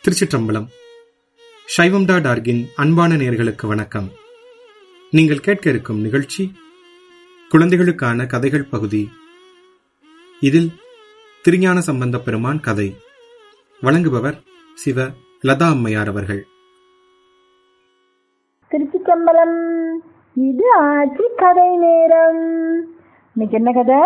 திருச்சிற்றம்பலம் சைவம் டாட் ஆர்கின் அன்பான நேர்களுக்கு வணக்கம் நீங்கள் கேட்க இருக்கும் நிகழ்ச்சி குழந்தைகளுக்கான கதைகள் பகுதி இதில் திருஞான சம்பந்த பெருமான் கதை வழங்குபவர் சிவ லதா அம்மையார் அவர்கள் திருச்சிச்சம்பலம் இது ஆட்சி கதை நேரம் இன்னைக்கு என்ன கதை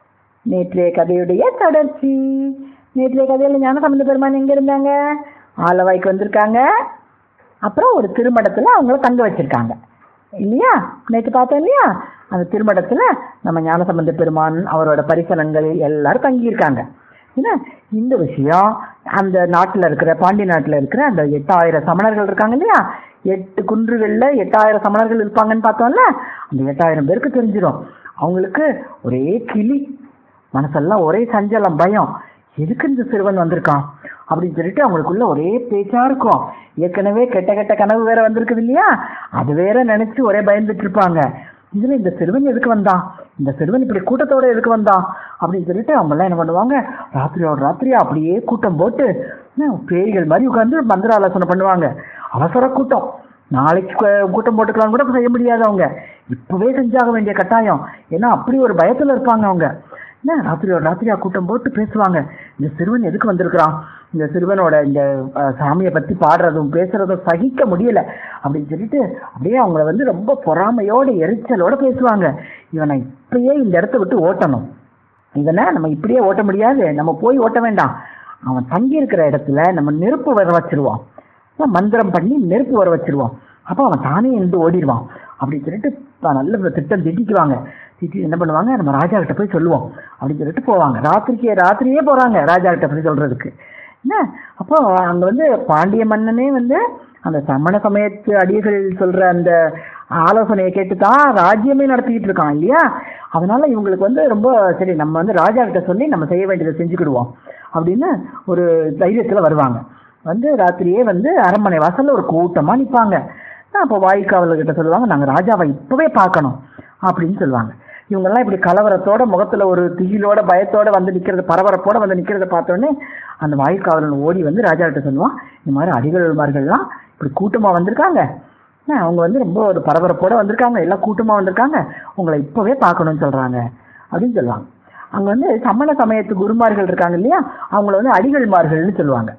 நேற்றைய கதையுடைய தொடர்ச்சி நேற்றைய கதையில ஞானசம்பந்த பெருமான் எங்க இருந்தாங்க ஆலவாய்க்கு வந்திருக்காங்க அப்புறம் ஒரு திருமடத்துல அவங்கள தங்க வச்சிருக்காங்க இல்லையா நேற்று பார்த்தோம் இல்லையா அந்த திருமடத்துல நம்ம ஞானசம்பந்த பெருமான் அவரோட பரிசனங்கள் எல்லாரும் தங்கியிருக்காங்க என்ன இந்த விஷயம் அந்த நாட்டில் இருக்கிற பாண்டி நாட்டில் இருக்கிற அந்த எட்டாயிரம் சமணர்கள் இருக்காங்க இல்லையா எட்டு குன்றுகள்ல எட்டாயிரம் சமணர்கள் இருப்பாங்கன்னு பார்த்தோம்ல அந்த எட்டாயிரம் பேருக்கு தெரிஞ்சிடும் அவங்களுக்கு ஒரே கிளி மனசெல்லாம் ஒரே சஞ்சலம் பயம் எதுக்கு இந்த சிறுவன் வந்திருக்கான் அப்படின்னு சொல்லிட்டு அவங்களுக்குள்ள ஒரே பேச்சா இருக்கும் ஏற்கனவே கெட்ட கெட்ட கனவு வேற வந்திருக்குது இல்லையா அது வேற நினைச்சு ஒரே பயந்துட்டு இருப்பாங்க இதுல இந்த சிறுவன் எதுக்கு வந்தான் இந்த சிறுவன் இப்படி கூட்டத்தோட எதுக்கு வந்தான் அப்படின்னு சொல்லிட்டு அவங்க எல்லாம் என்ன பண்ணுவாங்க ராத்திரியோட ராத்திரியா அப்படியே கூட்டம் போட்டு என்ன, பேய்கள் மாதிரி உட்காந்து மந்திர ஆலோசனை பண்ணுவாங்க அவசர கூட்டம் நாளைக்கு கு- கூட்டம் போட்டுக்கலாம் கூட செய்ய முடியாது அவங்க இப்பவே செஞ்சாக வேண்டிய கட்டாயம் ஏன்னா அப்படி ஒரு பயத்துல இருப்பாங்க அவங்க என்ன ராத்திரியோட ராத்திரியா கூட்டம் போட்டு பேசுவாங்க இந்த சிறுவன் எதுக்கு வந்திருக்கிறான் இந்த சிறுவனோட இந்த அஹ், சாமியை பத்தி பாடுறதும் பேசுறதும் சகிக்க முடியல அப்படின்னு சொல்லிட்டு அப்படியே அவங்கள வந்து ரொம்ப பொறாமையோட எரிச்சலோட பேசுவாங்க இவனை இப்பயே இந்த இடத்த விட்டு ஓட்டணும் இதனை நம்ம இப்படியே ஓட்ட முடியாது நம்ம போய் ஓட்ட வேண்டாம் அவன் தங்கி இருக்கிற இடத்துல நம்ம நெருப்பு வர வச்சிருவோம் அப்புறம் மந்திரம் பண்ணி நெருப்பு வர வச்சிருவோம் அப்போ அவன் தானே இருந்து ஓடிடுவான் அப்படின்னு சொல்லிட்டு ப- நல்ல திட்டம் திட்டிக்குவாங்க திட்டி என்ன பண்ணுவாங்க நம்ம ராஜா கிட்ட போய் சொல்லுவோம் அப்படின்னு சொல்லிட்டு போவாங்க ராத்திரிக்கே ராத்திரியே போறாங்க ராஜா கிட்ட போய் சொல்றதுக்கு என்ன அப்போ அங்க வந்து பாண்டிய மன்னனே வந்து அந்த சமண சமயத்து அடிகள் சொல்ற அந்த ஆலோசனையை கேட்டு தான் ராஜ்யமே நடத்திக்கிட்டு இருக்கான் இல்லையா அதனால இவங்களுக்கு வந்து ரொம்ப சரி நம்ம வந்து ராஜா கிட்ட சொல்லி நம்ம செய்ய வேண்டியதை செஞ்சுக்கிடுவோம் அப்படின்னு ஒரு தைரியத்துல வருவாங்க வந்து ராத்திரியே வந்து அரண்மனை வாசல்ல ஒரு கூட்டமா நிப்பாங்க அப்போ வாய்க்காவலர்கிட்ட சொல்லுவாங்க நாங்க ராஜாவை இப்பவே பார்க்கணும் அப்படின்னு சொல்லுவாங்க இவங்கெல்லாம் இப்படி கலவரத்தோட முகத்துல ஒரு திகிலோட பயத்தோட வந்து நிக்கிறது பரபரப்போட வந்து நிக்கிறத பார்த்தோன்னே அந்த வாய்க்காவலன் ஓடி வந்து ராஜா கிட்ட சொல்லுவான் இந்த மாதிரி அடிகள்மார்கள்லாம் இப்படி கூட்டமா வந்திருக்காங்க என்ன, அவங்க வந்து ரொம்ப ஒரு பரபரப்போட வந்திருக்காங்க எல்லாம் கூட்டமா வந்திருக்காங்க உங்களை இப்பவே பார்க்கணும்னு சொல்றாங்க அப்படின்னு சொல்லுவாங்க அங்க வந்து சமண சமயத்து குருமார்கள் இருக்காங்க இல்லையா அவங்கள வந்து அடிகள்மார்கள்னு சொல்லுவாங்க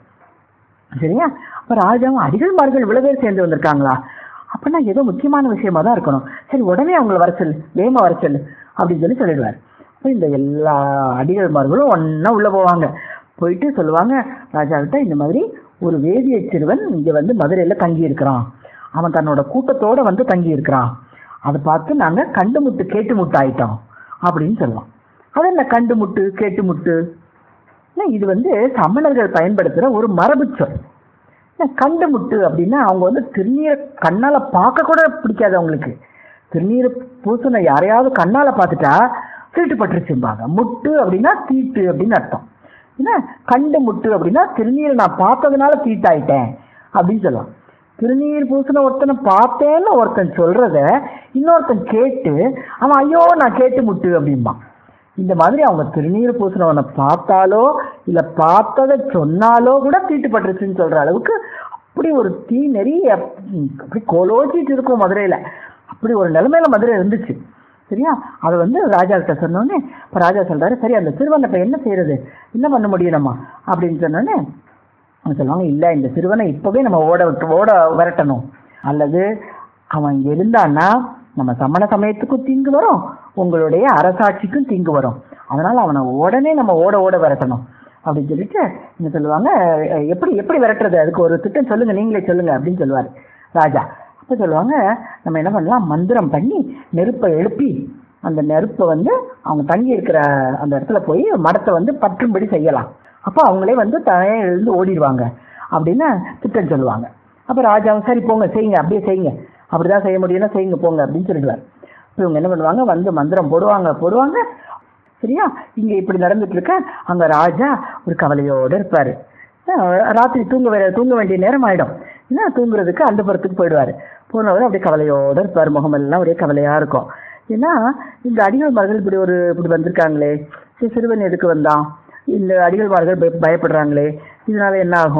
சரியா அப்ப ராஜாவும் அடிகள்மார்கள் இவ்வளவு பேர் சேர்ந்து வந்திருக்காங்களா அப்படின்னா ஏதோ முக்கியமான விஷயமா தான் இருக்கணும் சரி உடனே அவங்கள வர சொல்லு வேகமா வர சொல்லு அப்படின்னு சொல்லி சொல்லிடுவார் அப்ப இந்த எல்லா அடிகள்மார்களும் ஒண்ணா உள்ள போவாங்க போயிட்டு சொல்லுவாங்க ராஜா கிட்ட இந்த மாதிரி ஒரு வேதிய சிறுவன் இங்க வந்து மதுரையில தங்கி இருக்கிறான் அவன் தன்னோட கூட்டத்தோட வந்து தங்கி இருக்கிறான் அதை பார்த்து நாங்க கண்டு முட்டு கேட்டு முட்டு ஆயிட்டோம் அப்படின்னு சொல்லுவான் அது என்ன கண்டு முட்டு கேட்டு முட்டு இல்ல, இது வந்து சமணர்கள் பயன்படுத்துற ஒரு மரபு சொல் இல்ல, கண்டு முட்டு அப்படின்னா அவங்க வந்து திருநீரை கண்ணால பார்க்க கூட பிடிக்காது அவங்களுக்கு திருநீர் பூசனை யாரையாவது கண்ணால பார்த்துட்டா தீட்டு பட்டுருச்சும்பாங்க முட்டு அப்படின்னா தீட்டு அப்படின்னு அர்த்தம் என்ன கண்டு முட்டு அப்படின்னா திருநீரை நான் பார்த்ததுனால தீட்டாயிட்டேன் அப்படின்னு சொல்லலாம் திருநீர் பூசின ஒருத்தனை பார்த்தேன்னு ஒருத்தன் சொல்றத இன்னொருத்தன் கேட்டு அவன் ஐயோ நான் கேட்டு முட்டு அப்படிம்பான் இந்த மாதிரி அவங்க திருநீர் பூசினவனை பார்த்தாலோ இல்ல பார்த்ததை சொன்னாலோ கூட தீட்டுப்பட்டுருச்சுன்னு சொல்ற அளவுக்கு அப்படி ஒரு தீ நெறி அப்- அப்படி கோலோச்சிட்டு இருக்கும் மதுரையில அப்படி ஒரு நிலைமையில மதுரை இருந்துச்சு சரியா அதை வந்து ராஜா கிட்ட சொன்னோடனே இப்ப ராஜா சொல்றாரு சரி அந்த சிறுவனை இப்ப என்ன செய்யறது என்ன பண்ண முடியும் நம்ம அப்படின்னு சொன்னோடனே அவங்க சொல்லுவாங்க இல்ல இந்த சிறுவனை இப்பவே நம்ம ஓட விட்டு ஓட விரட்டணும் அல்லது அவன் இங்க இருந்தான்னா நம்ம சமண சமயத்துக்கும் தீங்கு வரும் உங்களுடைய அரசாட்சிக்கும் தீங்கு வரும் அதனால அவனை உடனே நம்ம ஓட ஓட விரட்டணும் அப்படின்னு சொல்லிட்டு என்ன சொல்லுவாங்க அஹ் எப்படி எப்படி விரட்டுறது அதுக்கு ஒரு திட்டம் சொல்லுங்க நீங்களே சொல்லுங்க அப்படின்னு சொல்லுவாரு ராஜா அப்ப சொல்லுவாங்க நம்ம என்ன பண்ணலாம் மந்திரம் பண்ணி நெருப்பை எழுப்பி அந்த நெருப்பை வந்து அவங்க தங்கி இருக்கிற அந்த இடத்துல போய் மரத்தை வந்து பற்றும்படி செய்யலாம் அப்போ அவங்களே வந்து தனியே எழுந்து ஓடிடுவாங்க அப்படின்னு திட்டம் சொல்லுவாங்க அப்போ ராஜாவும் சரி போங்க செய்யுங்க அப்படியே செய்யுங்க அப்படிதான் செய்ய முடியும்னா செய்யுங்க போங்க அப்படின்னு சொல்லிடுவார் இப்போ இவங்க என்ன பண்ணுவாங்க வந்து மந்திரம் போடுவாங்க போடுவாங்க சரியா இங்க இப்படி நடந்துட்டு இருக்க அங்க ராஜா ஒரு கவலையோட இருப்பாரு அஹ் ராத்திரி தூங்க வேற தூங்க வேண்டிய நேரம் ஆயிடும் என்ன தூங்குறதுக்கு அந்த புறத்துக்கு போயிடுவாரு போனவர் அப்படியே கவலையோட இருப்பாரு முகமெல்லாம் ஒரே கவலையா இருக்கும் ஏன்னா இந்த அடிகள்மார்கள் இப்படி ஒரு இப்படி வந்திருக்காங்களே சரி சிறுவன் எதுக்கு வந்தான் இந்த அடிகள்மார்கள் பய- பயப்படுறாங்களே இதனால என்ன ஆகும்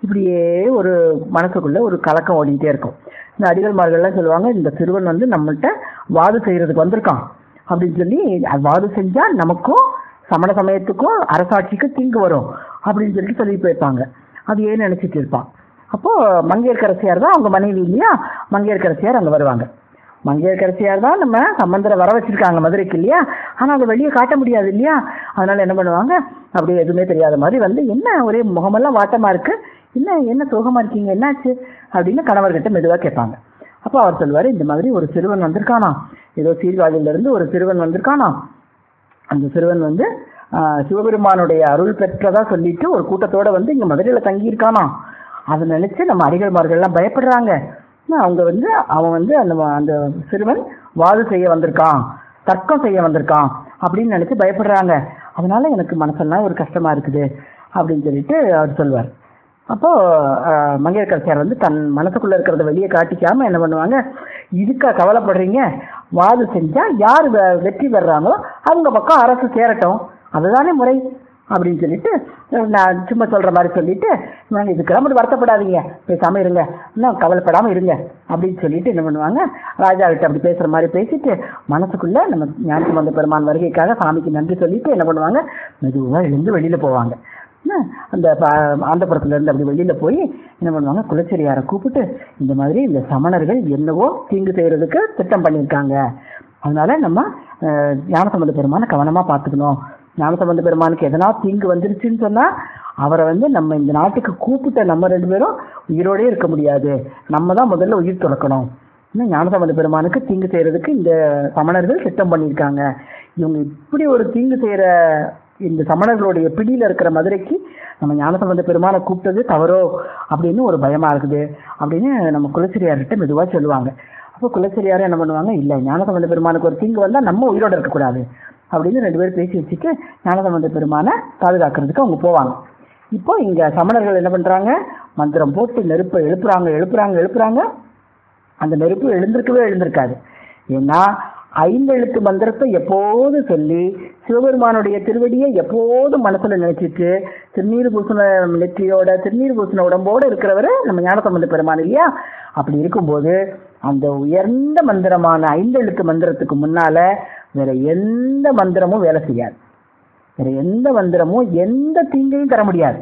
இப்படியே ஒரு மனசுக்குள்ள ஒரு கலக்கம் ஓடிக்கிட்டே இருக்கும் இந்த அடிகள்மார்கள்லாம் சொல்லுவாங்க இந்த சிறுவன் வந்து நம்மள்ட்ட வாது செய்யறதுக்கு வந்திருக்கான் அப்படின்னு சொல்லி அது வாது செஞ்சா நமக்கும் சமண சமயத்துக்கும் அரசாட்சிக்கும் தீங்கு வரும் அப்படின்னு சொல்லிட்டு சொல்லி போயிருப்பாங்க அது ஏன் நினைச்சிட்டு இருப்பான் அப்போ மங்கையர்கரசியார் தான் அவங்க மனைவி இல்லையா மங்கையர்கரசியார் அங்க வருவாங்க மங்கையர்கரசியார் தான் நம்ம சம்பந்தரை வர வச்சிருக்காங்க மதுரைக்கு இல்லையா ஆனா அதை வெளியே காட்ட முடியாது இல்லையா அதனால என்ன பண்ணுவாங்க அப்படியே எதுவுமே தெரியாத மாதிரி வந்து என்ன ஒரே முகமெல்லாம் வாட்டமா இருக்கு என்ன என்ன சோகமா இருக்கீங்க என்னாச்சு அப்படின்னு கணவர்கிட்ட மெதுவா கேட்பாங்க அப்போ அவர் சொல்லுவாரு இந்த மாதிரி ஒரு சிறுவன் வந்திருக்கானா ஏதோ சீர்காழியில இருந்து ஒரு சிறுவன் வந்திருக்கானா அந்த சிறுவன் வந்து ஆஹ், சிவபெருமானுடைய அருள் பெற்றதா சொல்லிட்டு ஒரு கூட்டத்தோட வந்து இங்க மதுரையில தங்கியிருக்கானா அதை நினைச்சு நம்ம அடிகள்மார்கள் எல்லாம் பயப்படுறாங்க ஆனா, அவங்க வந்து அவன் வந்து அந்த அந்த சிறுவன் வாது செய்ய வந்திருக்கான் தர்க்கம் செய்ய வந்திருக்கான் அப்படின்னு நினைச்சு பயப்படுறாங்க அதனால எனக்கு மனசெல்லாம் ஒரு கஷ்டமா இருக்குது அப்படின்னு சொல்லிட்டு அவர் சொல்வார் அப்போ ஆஹ், மங்கையர்கரசியார் வந்து தன் மனசுக்குள்ள இருக்கிறத வெளியே காட்டிக்காம என்ன பண்ணுவாங்க இதுக்கா கவலைப்படுறீங்க வாது செஞ்சா யார் வெ- வெற்றி பெறாங்களோ அவங்க பக்கம் அரசு சேரட்டும் அதுதானே முறை அப்படின்னு சொல்லிட்டு அஹ், நான் சும்மா சொல்ற மாதிரி சொல்லிட்டு நாங்கள் இதுக்கெல்லாம் மட்டும் வருத்தப்படாதீங்க பேசாம இருங்க இன்னும் கவலைப்படாம இருங்க அப்படின்னு சொல்லிட்டு என்ன பண்ணுவாங்க ராஜா கிட்ட அப்படி பேசுற மாதிரி பேசிட்டு மனசுக்குள்ள நம்ம ஞானசம்பந்த பெருமான் வருகைக்காக சாமிக்கு நன்றி சொல்லிட்டு என்ன பண்ணுவாங்க மெதுவா எழுந்து வெளியில போவாங்க என்ன, அந்த ஆந்தபுரத்துல இருந்து அப்படி வெளியில போய் என்ன பண்ணுவாங்க குலச்செரியாரை கூப்பிட்டு இந்த மாதிரி இந்த சமணர்கள் என்னவோ தீங்கு செய்யறதுக்கு திட்டம் பண்ணியிருக்காங்க அதனால நம்ம அஹ், ஞானசம்பந்த பெருமானை கவனமா பார்த்துக்கணும் ஞானசம்பந்த பெருமானுக்கு எதனா தீங்கு வந்துருச்சுன்னு சொன்னா அவரை வந்து நம்ம இந்த நாட்டுக்கு கூப்பிட்ட நம்ம ரெண்டு பேரும் உயிரோடே இருக்க முடியாது நம்ம தான் முதல்ல உயிர் துறக்கணும் இன்னும் ஞானசம்பந்த பெருமானுக்கு தீங்கு செய்யறதுக்கு இந்த சமணர்கள் திட்டம் பண்ணியிருக்காங்க இவங்க இப்படி ஒரு தீங்கு செய்யற இந்த சமணர்களுடைய பிடியில இருக்கிற மதுரைக்கு நம்ம ஞானசம்பந்த பெருமானை கூப்பிட்டது தவறோ அப்படின்னு ஒரு பயமா இருக்குது அப்படின்னு நம்ம குலச்சிரியார்கிட்ட மெதுவா சொல்லுவாங்க அப்போ குலச்சிரியார் என்ன பண்ணுவாங்க இல்ல ஞானசம்பந்த பெருமானுக்கு ஒரு தீங்கு வந்தா நம்ம உயிரோட இருக்கக்கூடாது அப்படின்னு ரெண்டு பேரும் பேசி வச்சுட்டு ஞானசம்பந்த பெருமானை பாதுகாக்கிறதுக்கு அவங்க போவாங்க இப்போ இங்க சமணர்கள் என்ன பண்றாங்க மந்திரம் போட்டு நெருப்பை எழுப்புறாங்க எழுப்புறாங்க எழுப்புறாங்க அந்த நெருப்பு எழுந்திருக்கவே எழுந்திருக்காது ஏன்னா ஐந்து எழுத்து மந்திரத்தை எப்போது சொல்லி சிவபெருமானுடைய திருவடியை எப்போதும் மனசுல நினைச்சிட்டு திருநீர் பூசண நெற்றியோட திருநீர் பூசண உடம்போட இருக்கிறவரு நம்ம ஞானசம்பந்த பெருமான் இல்லையா அப்படி இருக்கும்போது அந்த உயர்ந்த மந்திரமான ஐந்து எழுத்து மந்திரத்துக்கு முன்னால வேற எந்த மந்திரமும் வேலை செய்யாது வேற எந்த மந்திரமும் எந்த தீங்கையும் தர முடியாது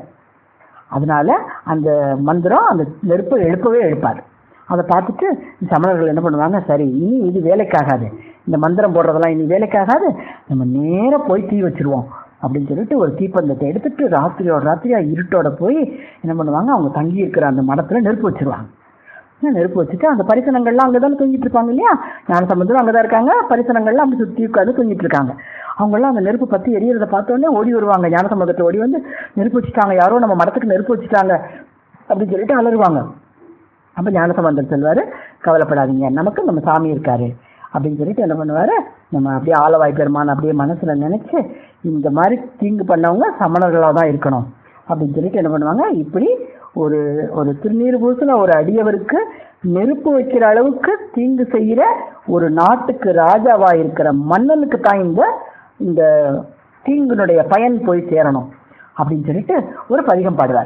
அதனால அந்த மந்திரம் அந்த நெருப்பை எழுப்பவே எழுப்பாது அதை பார்த்துட்டு சமணர்கள் என்ன பண்ணுவாங்க சரி இனி இது வேலைக்காகாது இந்த மந்திரம் போடுறதெல்லாம் இனி வேலைக்காகாது நம்ம நேரா போய் தீ வச்சிருவோம் அப்படின்னு சொல்லிட்டு ஒரு தீப்பந்தத்தை எடுத்துட்டு ராத்திரியோட ராத்திரியா இருட்டோட போய் என்ன பண்ணுவாங்க அவங்க தங்கி இருக்கிற அந்த மடத்துல நெருப்பு வச்சிருவாங்க என்ன நெருப்பு வச்சுட்டு அந்த பரிசனங்கள்லாம் அங்கே தானே தூங்கிட்டு இருப்பாங்க இல்லையா ஞான சம்பந்தம் அங்கே தான் இருக்காங்க பரிசனங்கள்லாம் அப்படி சுற்றி உட்காந்து தூங்கிட்டு இருக்காங்க அவங்கெல்லாம் அந்த நெருப்பு பற்றி எரியறதை பார்த்த உடனே ஓடி வருவாங்க ஞான சம்பந்தத்தை ஓடி வந்து நெருப்பு வச்சுட்டாங்க யாரோ நம்ம மரத்துக்கு நெருப்பு வச்சுட்டாங்க அப்படின்னு சொல்லிட்டு அலறுவாங்க அப்போ ஞானசம்பந்தர் சொல்வாரு கவலைப்படாதீங்க நமக்கு நம்ம சாமி இருக்காரு அப்படின்னு சொல்லிட்டு என்ன பண்ணுவாரு நம்ம அப்படியே ஆலவாய் பெருமான் அப்படியே மனசுல நினைச்சு இந்த மாதிரி தீங்கு பண்ணவங்க சமணர்களாக தான் இருக்கணும் அப்படின்னு சொல்லிட்டு என்ன பண்ணுவாங்க இப்படி ஒரு ஒரு திருநீர் பூசின ஒரு அடியவருக்கு நெருப்பு வைக்கிற அளவுக்கு தீங்கு செய்யற ஒரு நாட்டுக்கு ராஜாவா இருக்கிற மன்னனுக்கு தான் இந்த இந்த தீங்குனுடைய பயன் போய் சேரணும் அப்படின்னு சொல்லிட்டு ஒரு பதிகம் பாடுவார்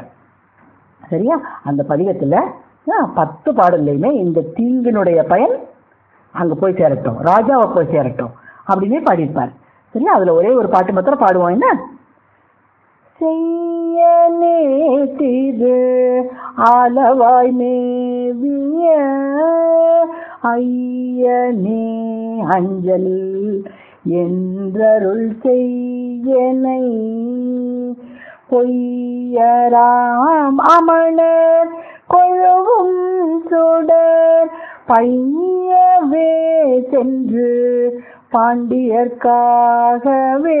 சரியா அந்த பதிகத்துல ஆஹ், பத்து பாடல்லையுமே இந்த தீங்கினுடைய பயன் அங்க போய் சேரட்டும் ராஜாவை போய் சேரட்டும் அப்படின்னே பாடியிருப்பார் சரியா அதுல ஒரே ஒரு பாட்டு மாத்திரம் பாடுவோம் என்ன செய்யனே திரு ஆலவாய் மேவிய ஐயனே அஞ்சல் என்றருள் செய்யனை பொய்யராம் அமணர் கொழுவும் சுடர் பையவே சென்று பாண்டியர்க்காகவே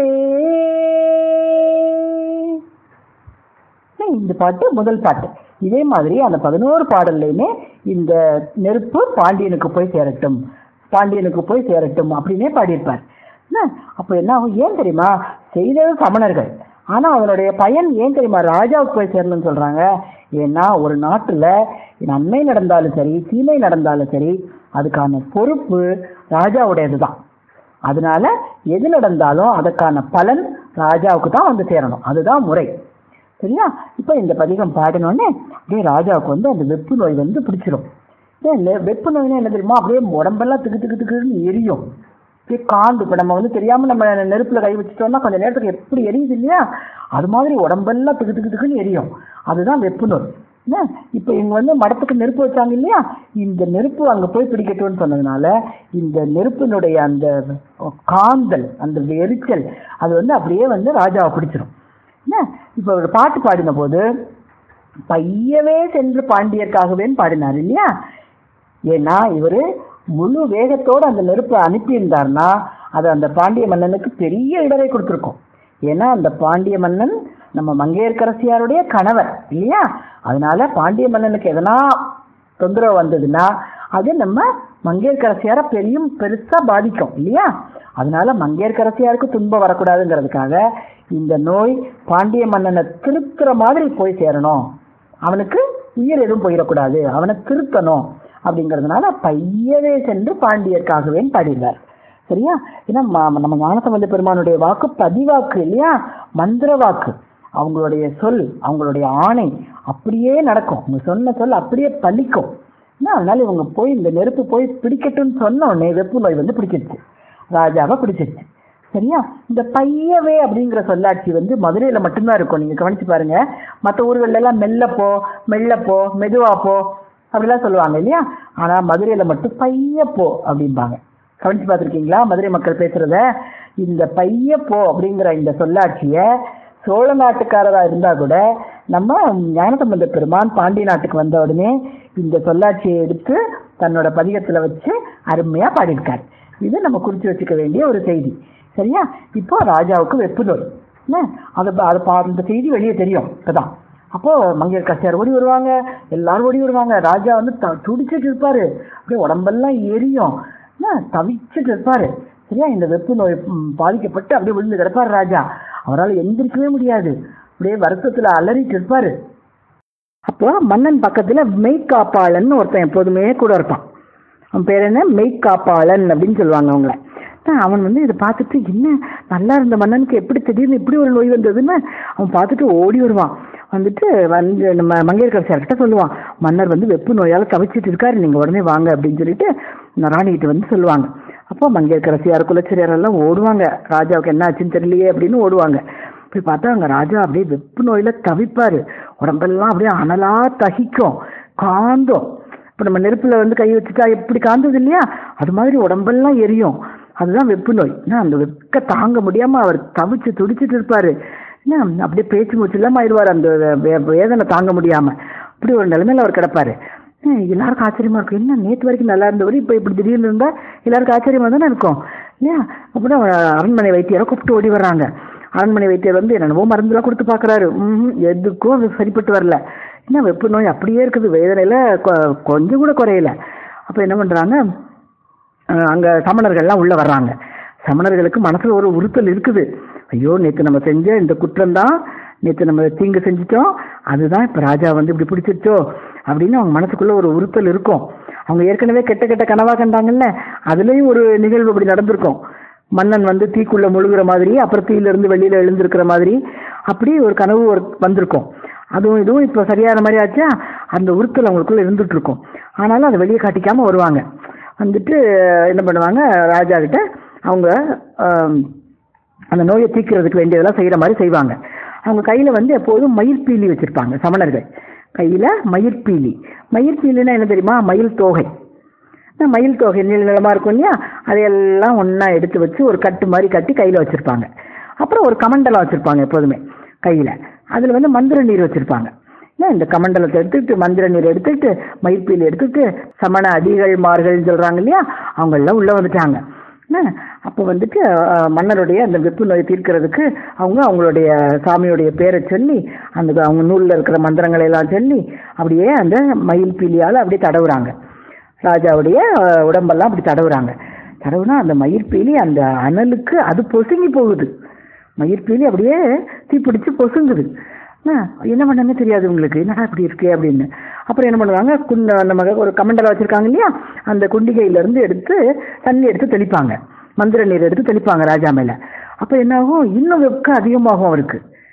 இந்த பாட்டு முதல் பாட்டு இதே மாதிரி அந்த பதினோரு பாடல்லையுமே இந்த நெருப்பு பாண்டியனுக்கு போய் சேரட்டும் பாண்டியனுக்கு போய் சேரட்டும் அப்படின்னே பாடியிருப்பார் என்ன அப்போ என்ன ஆகும் ஏன் தெரியுமா செய்தது சமணர்கள் ஆனா அவனுடைய பயன் ஏன் தெரியுமா ராஜாவுக்கு போய் சேரணும்னு சொல்றாங்க ஏன்னா ஒரு நாட்டுல நன்மை நடந்தாலும் சரி தீமை நடந்தாலும் சரி அதுக்கான பொறுப்பு ராஜாவுடையதுதான் அதனால எது நடந்தாலும் அதுக்கான பலன் ராஜாவுக்கு தான் வந்து சேரணும் அதுதான் முறை சரியா இப்போ இந்த பதிகம் பாடினோடனே அப்படியே ராஜாவுக்கு வந்து அந்த வெப்பு நோய் வந்து பிடிச்சிரும் ஏன் இல்லை வெப்பு நோய்னா என்ன தெரியுமா அப்படியே உடம்பெல்லாம் திக்கு திக்கு திக்குன்னு எரியும் அப்படியே காந்து இப்போ நம்ம வந்து தெரியாம நம்ம நெருப்புல கை வச்சுட்டோம்னா கொஞ்சம் நேரத்துக்கு எப்படி எரியுது இல்லையா அது மாதிரி உடம்பெல்லாம் திக்கு திக்கு திக்குன்னு எரியும் அதுதான் வெப்பு நோய் என்ன இப்போ இவங்க வந்து மடத்துக்கு நெருப்பு வச்சாங்க இல்லையா இந்த நெருப்பு அங்க போய் பிடிக்கட்டும்னு சொன்னதுனால இந்த நெருப்பினுடைய அந்த காந்தல் அந்த எரிச்சல் அது வந்து அப்படியே வந்து ராஜாவை பிடிச்சிரும் என்ன இப்போ ஒரு பாட்டு பாடின போது பையவே சென்று பாண்டியர்க்காகவேன்னு பாடினார் இல்லையா ஏன்னா இவரு முழு வேகத்தோட அந்த நெருப்பை அனுப்பியிருந்தாருன்னா அது அந்த பாண்டிய மன்னனுக்கு பெரிய இடரை கொடுத்துருக்கும் ஏன்னா அந்த பாண்டிய மன்னன் நம்ம மங்கையர்க்கரசியாருடைய கணவர் இல்லையா அதனால பாண்டிய மன்னனுக்கு எதனா தொந்தரவு வந்ததுன்னா அது நம்ம மங்கையர்க்கரசியார பெரிய பெருசா பாதிக்கும் இல்லையா அதனால மங்கையர்க்கரசியாருக்கு துன்பம் வரக்கூடாதுங்கிறதுக்காக இந்த நோய் பாண்டிய மன்னனை திருத்துற மாதிரி போய் சேரணும் அவனுக்கு உயிர் எதுவும் போயிடக்கூடாது அவனை திருத்தணும் அப்படிங்கிறதுனால பையவே சென்று பாண்டியர்க்காகவே பாடினார் சரியா ஏன்னா ம- நம்ம ஞானசம்பந்த பெருமானுடைய வாக்கு பதிவாக்கு இல்லையா மந்திர வாக்கு அவங்களுடைய சொல் அவங்களுடைய ஆணை அப்படியே நடக்கும் அவங்க சொன்ன சொல் அப்படியே பலிக்கும் என்ன, அதனால இவங்க போய் இந்த நெருப்பு போய் பிடிக்கட்டும்னு சொன்ன உடனே வெப்பு நோய் வந்து பிடிச்சிருச்சு ராஜாவை பிடிச்சிருச்சு சரியா இந்த பையவே அப்படிங்கிற சொல்லாட்சி வந்து மதுரையில மட்டும்தான் இருக்கும் நீங்க கவனிச்சு பாருங்க மற்ற ஊர்கள்ல எல்லாம் மெல்ல போ மெல்ல போ மெதுவா போ அப்படிலாம் சொல்லுவாங்க இல்லையா ஆனா மதுரையில மட்டும் பைய போ அப்படிம்பாங்க கவனிச்சு பார்த்திருக்கீங்களா மதுரை மக்கள் பேசுறத இந்த பைய போ அப்படிங்கிற இந்த சொல்லாட்சிய சோழ நாட்டுக்காரரா இருந்தா கூட நம்ம ஞானசம்பந்த பெருமான் பாண்டிய நாட்டுக்கு வந்த உடனே இந்த சொல்லாட்சியை எடுத்து தன்னோட பதிகத்துல வச்சு அருமையா பாடியிருக்காரு இது நம்ம குறிச்சு வச்சுக்க வேண்டிய ஒரு செய்தி சரியா இப்போ ராஜாவுக்கு வெப்பு நோய் என்ன அது அது பா- அந்த செய்தி வெளியே தெரியும் இப்பதான் அப்போ மங்கையர் கசியார் ஓடி வருவாங்க எல்லாரும் ஓடி வருவாங்க ராஜா வந்து த- துடிச்சிட்டு இருப்பாரு அப்படியே உடம்பெல்லாம் எரியும் என்ன தவிச்சிட்டு இருப்பாரு சரியா இந்த வெப்பு நோய் ம், பாதிக்கப்பட்டு அப்படியே விழுந்து கிடப்பாரு ராஜா அவரால் எந்திரிக்கவே முடியாது அப்படியே வருத்தத்துல அலறிட்டு இருப்பாரு அப்போ மன்னன் பக்கத்துல மெய்க்காப்பாளன் ஒருத்தன் எப்போதுமே கூட இருப்பான் அவன் பேர் என்ன மெய்க்காப்பாளன் அப்படின்னு சொல்லுவாங்க அவங்கள ஆஹ் அவன் வந்து இதை பார்த்துட்டு என்ன நல்லா இருந்த மன்னனுக்கு எப்படி திடீர்னு இப்படி ஒரு நோய் வந்ததுன்னு அவன் பார்த்துட்டு ஓடி வருவான் வந்துட்டு வந்து நம்ம மங்கையர்கரசியார்கிட்ட சொல்லுவான் மன்னர் வந்து வெப்பு நோயால தவிச்சிட்டு இருக்காரு நீங்க உடனே வாங்க அப்படின்னு சொல்லிட்டு ராணிகிட்ட வந்து சொல்லுவாங்க அப்போ மங்கையர்கரசியார் குலச்சிரியார் எல்லாம் ஓடுவாங்க ராஜாவுக்கு என்ன ஆச்சுன்னு தெரியலையே அப்படின்னு ஓடுவாங்க போய் பார்த்தா அங்க ராஜா அப்படியே வெப்பு நோயில தவிப்பாரு உடம்பெல்லாம் அப்படியே அனலா தகிக்கும் காந்தம் இப்ப நம்ம நெருப்புல வந்து கை வச்சுட்டா எப்படி காந்தது இல்லையா அது மாதிரி உடம்பெல்லாம் எரியும் அதுதான் வெப்பு நோய் ஏன்னா அந்த வெக்க தாங்க முடியாம அவர் தவிச்சு துடிச்சிட்டு இருப்பாரு என்ன அப்படியே பேச்சு மூச்சு இல்லாம ஆயிடுவார் அந்த வே- வேதனை தாங்க முடியாம அப்படி ஒரு நிலைமையில அவர் கிடப்பாரு ஹம், எல்லாருக்கும் ஆச்சரியமா இருக்கும் என்ன நேத்து வரைக்கும் நல்லா இருந்தவர் இப்ப இப்படி திடீர்னு இருந்தா எல்லாருக்கும் ஆச்சரியமா தானே இருக்கும் இல்லையா அப்படின்னா அரண்மனை வைத்தியரை கூப்பிட்டு ஓடி வர்றாங்க அரண்மனை வைத்தியர் வந்து என்னென்னவோ மருந்துலாம் கொடுத்து பார்க்கறாரு ம் எதுக்கும் அது சரிப்பட்டு வரல என்ன வெப்பு நோய் அப்படியே இருக்குது வேதனையில கொ- கொஞ்சம் கூட குறையல அப்ப என்ன பண்றாங்க அஹ் அங்க சமணர்கள்லாம் உள்ள வர்றாங்க சமணர்களுக்கு மனசுல ஒரு உறுத்தல் இருக்குது ஐயோ நேத்து நம்ம செஞ்ச இந்த குற்றம் தான் நேத்து நம்ம தீங்கு செஞ்சுட்டோம் அதுதான் இப்ப ராஜா வந்து இப்படி பிடிச்சிருச்சோ அப்படின்னு அவங்க மனசுக்குள்ள ஒரு உறுத்தல் இருக்கும் அவங்க ஏற்கனவே கெட்ட கெட்ட கனவா கண்டாங்கல்ல அதுலயும் ஒரு நிகழ்வு அப்படி நடந்திருக்கும் மன்னன் வந்து தீக்குள்ள முழுகுற மாதிரி அப்புறம் தீயில இருந்து வெளியில எழுந்திருக்கிற மாதிரி அப்படி ஒரு கனவு ஒரு வந்திருக்கும் அதுவும் இதுவும் இப்போ சரியான மாதிரி ஆச்சா அந்த உறுத்தல் அவங்களுக்குள்ள இருந்துட்டு இருக்கும் ஆனாலும் அதை வெளியே காட்டிக்காம வருவாங்க வந்துட்டு என்ன பண்ணுவாங்க ராஜா கிட்ட அவங்க ஆம், அந்த நோயை தீர்க்கிறதுக்கு வேண்டியதெல்லாம் செய்யற மாதிரி செய்வாங்க அவங்க கையில வந்து எப்போதும் மயிர்பீலி வச்சிருப்பாங்க சமணர்கள் கையில மயிர்பீலி மயிர்பீலின்னா என்ன தெரியுமா மயில் தோகை இந்த மயில் தொகை நீள நீளமா இருக்கும் இல்லையா அதையெல்லாம் ஒண்ணா எடுத்து வச்சு ஒரு கட்டு மாதிரி கட்டி கையில வச்சிருப்பாங்க அப்புறம் ஒரு கமண்டலம் வச்சிருப்பாங்க எப்போதுமே கையில அதுல வந்து மந்திர நீர் வச்சிருப்பாங்க ஏன் இந்த கமண்டலத்தை எடுத்துக்கிட்டு மந்திர நீர் எடுத்துக்கிட்டு மயிர்பீலி எடுத்துக்கிட்டு சமண அடிகள்மார்கள் சொல்றாங்க இல்லையா அவங்க எல்லாம் உள்ள வந்துட்டாங்க என்ன அப்போ வந்துட்டு அஹ், மன்னருடைய அந்த வெப்பு நோய் தீர்க்கிறதுக்கு அவங்க அவங்களுடைய சாமியுடைய பேரை சொல்லி அந்த அவங்க நூல்ல இருக்கிற மந்திரங்களை எல்லாம் சொல்லி அப்படியே அந்த மயில் பீலியால அப்படியே தடவுறாங்க ராஜாவுடைய அஹ், உடம்பெல்லாம் அப்படி தடவுறாங்க தடவுனா அந்த மயிர்பீலி அந்த அனலுக்கு அது பொசுங்கி போகுது மயிர்பீலி அப்படியே தீப்பிடிச்சு பொசுங்குது என்ன, என்ன பண்ணனே தெரியாது உங்களுக்கு என்னடா இப்படி இருக்கு அப்படின்னு அப்புறம் என்ன பண்ணுவாங்க குண்ட நம்ம ஒரு கமண்டலம் வச்சிருக்காங்க இல்லையா அந்த குண்டிகையில இருந்து எடுத்து தண்ணி எடுத்து தெளிப்பாங்க மந்திர நீர் எடுத்து தெளிப்பாங்க ராஜா மேல அப்ப என்ன ஆகும் இன்னும் வெக்க அதிகமாகும் அவருக்கு